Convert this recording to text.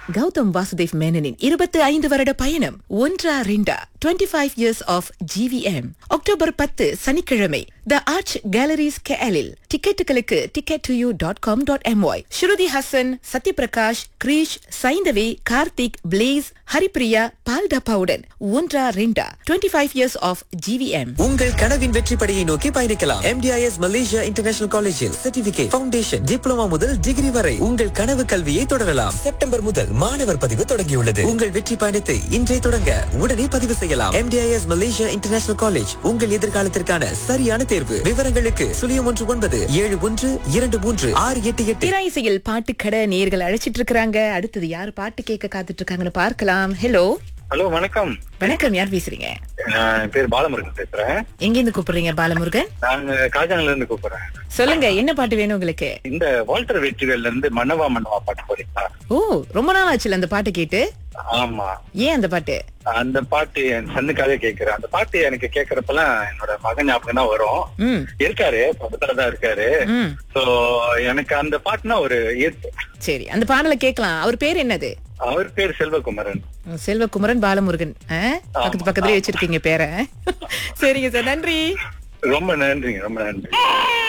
கௌதம் வாசுதேவ் மேனனின் இருபத்தி ஐந்து வருட பயணம் ஒன்றா ரெண்டா twenty five years of GVM October பத்து சனிக்கிழமை த ஆர்ச் கேலரிஸ் கேலில் டிக்கெட்டுகளுக்கு ticket to you dot com dot MY Shruti Haasan Sathyaprakash Girish Saindhavi Karthik Blaaze Haripriya Paal டப்பாவுடன் ஒன்றா ரெண்டா twenty five years of GVM உங்கள் கனவின் வெற்றி படியை நோக்கி பயணிக்கலாம் எம்டிஐஎஸ் மலேசியா இன்டர்நேஷனல் காலேஜில் சர்டிபிகேட் ஃபவுண்டேஷன் டிப்ளமா முதல் டிகிரி வரை உங்கள் கனவு கல்வியை தொடரலாம் செப்டம்பர் முதல் மாணவர் பதிவு தொடங்கியுள்ளது உங்கள் வெற்றி பயணத்தை இன்றே தொடங்க உடனே பதிவு செய்யலாம் எம்டிஐஎஸ் மலேசியா இன்டர்நேஷனல் காலேஜ் உங்கள் எதிர்காலத்திற்கான சரியான தேர்வு விவரங்களுக்கு சுழியம் ஒன்று ஒன்பது ஏழு ஒன்று இரண்டு மூன்று ஆறு எட்டு எட்டு திராயிசையில் பாட்டு கடை நேர்கள் அழைச்சிட்டு இருக்காங்க அடுத்தது யார் பாட்டு கேட்க காத்துட்டு இருக்காங்கன்னு பார்க்கலாம் ஹலோ ஹலோ வணக்கம் வணக்கம் யார் பேசுறீங்க நான் என் பேர் பாலமுருகன் பேசுறேன் எங்க இருந்து கூப்பிடுறீங்க பாலமுருகன் நாங்க காஜாங்கல இருந்து கூப்பிடுறேன் சொல்லுங்க என்ன பாட்டு வேணும் உங்களுக்கு இந்த வால்டர் வெற்றிவேல்ல இருந்து மன்னவா மன்னவா பாட்டு போறீங்களா ஓ ரொம்ப நாள் ஆச்சுல அந்த பாட்டு கேட்டு ஆமா ஏன் அந்த பாட்டு அந்த பாட்டு என் சன்னுக்காக கேக்குறேன் அந்த பாட்டு எனக்கு கேக்குறப்பெல்லாம் என்னோட மகன் ஞாபகம் தான் வரும் ம் இருக்காரு பக்கத்துல தான் இருக்காரு ம் சோ எனக்கு அந்த பாட்டுனா ஒரு ஈர்ப்பு சரி அந்த பாடலை கேட்கலாம் அவர் பேர் என்னது அவர் பேர் செல்வகுமரன் உம், செல்வகுமரன் பாலமுருகன் ஆ? பக்கத்து பக்கத்துலயே வச்சிருக்கீங்க பேரை சரிங்க சார் நன்றி ரொம்ப நன்றிங்க ரொம்ப நன்றி